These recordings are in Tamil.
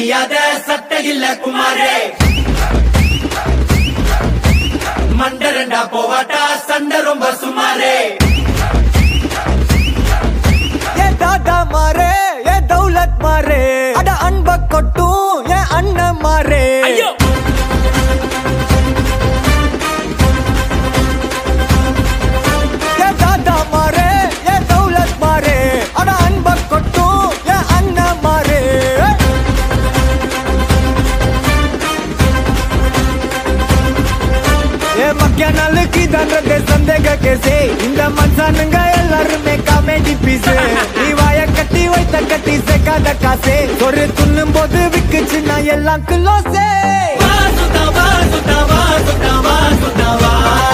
கியாத சட்டை இல்ல குமாரே மண்டரண்டா போவாட்டா சண்டை ரொம்ப சுமாரே ஏ தாதா மாறே ஏ தௌலத் மாறே அட அன்ப கொட்டும் ஏ அண்ணன் மாறே ஐயோ ஏ தாதா மாறே ஏ தௌலத் மாறே அட அன்ப கொட்டும் ஏ அண்ணன் மாறே ஏ மக்கிய நாளுக்கு தண்டத்தை சந்தேக கேசே இந்த மனுஷனுங்க எல்லாருமே காமெடி பீஸ் நீ வாய கட்டி வைத்த கட்டி சேர்க்காத காசே ஒரு துண்ணும் போது விக்குச்சுன்னா எல்லாம் குலோசே வா சுத்தா வா சுத்தா வா சுத்தா வா சுத்தா வா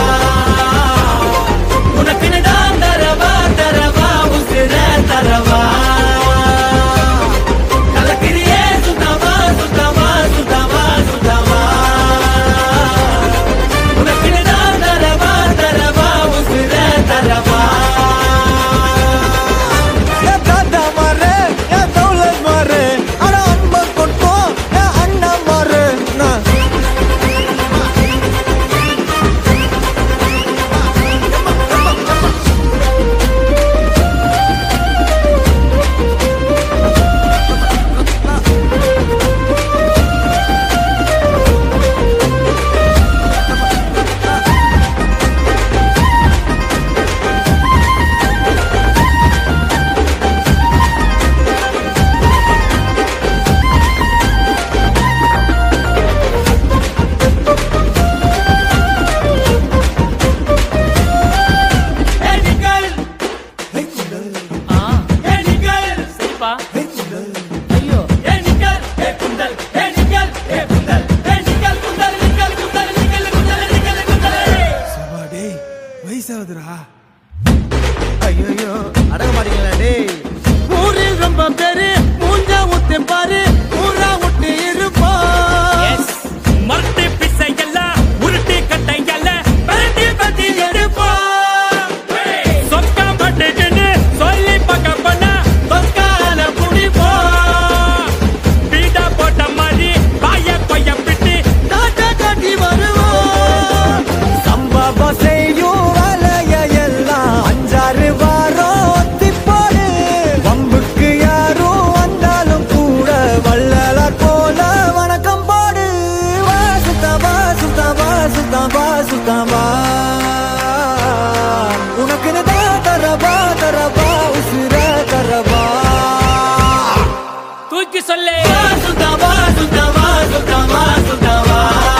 உனக்குன்னு தான் தரவா தரவா உசிர தரவா கலக்கிறியே சுத்தவா சுத்தவா சுத்தவா சுத்தவா உனக்குன்னு தான் தரவா தரவா உசிர தரவா ஏ தாத்தா மாறு ஏ தௌலத் மாறு அட அன்ப கொட்டும் ஏ அண்ணா மாறு நான் ஏடிகள் ஆ ஏடிகள் சரிப்பா ஐயோ ஏடிகள் ஏ குந்தல் ஏடிகள் ஏ குந்தல் ஏடிகள் குந்தல் நிக்கல் குந்தல் நிக்கல் குந்தல் நிக்கல் குந்தல் டேய் வயசாகுதுடா ஐயோ அடங்க மாட்டீங்களா டேய் ஊரில் ரொம்ப பேரு மூஞ்சா ஊத்து பாரு ஊரா விட்டு இருப்பா எஸ் மரட்டு பிசை எல்லாம் உருட்டு கட்டை எல்லாம் பரட்டி பத்தி எடுப்பா சொக்கா பட்டுன்னு சொல்லி பக்க பண்ணா சொக்கால குடிப்பா பீடா போட்ட மாதிரி பாய கொய்ய பிட்டு தாத்தா காட்டி வருவோம் சம்பவம் செய்யும் வேலைய எல்லாம் அஞ்சாறு வாரம் ஒத்தி போடு வம்புக்கு யாரும் வந்தாலும் கூட வள்ளலார் போல வணக்கம் போடு வா சுத்தா வா சுத்தா வா சுத்தா வா சுத்தா வா உனக்குன்னு தான் தரவா தரவா உசுர தரவா தூக்கி சொல்லு சுத்தவா சுத்தவா சுத்தவா சுத்தவா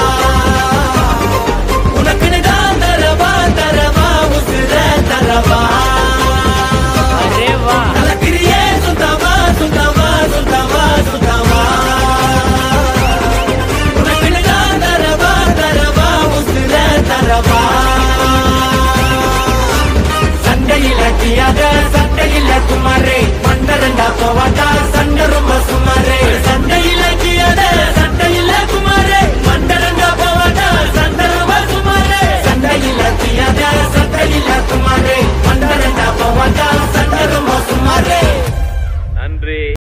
உனக்குன்னு தான் தரவா தரவா உசிர தரவா அரே வா கலக்கிறியே சுத்தவா சுத்தவா சுத்தவா சுத்தவா உனக்குன்னு தான் தரவா தரவா உசிர தரவா சண்டையில கியாத சட்டையில குமாரே மண்டரண்டா போவாட்டா சண்டை ரொம்ப சுமாரே சண்டையில கியாத சட்டையில குமாரே மண்டரண்டா போவாட்டா சண்டை ரொம்ப சுமாரே சண்டையில கியாத சட்டையில குமாரே மண்டரண்டா போவாட்டா சண்டை ரொம்ப சுமாரே நன்றி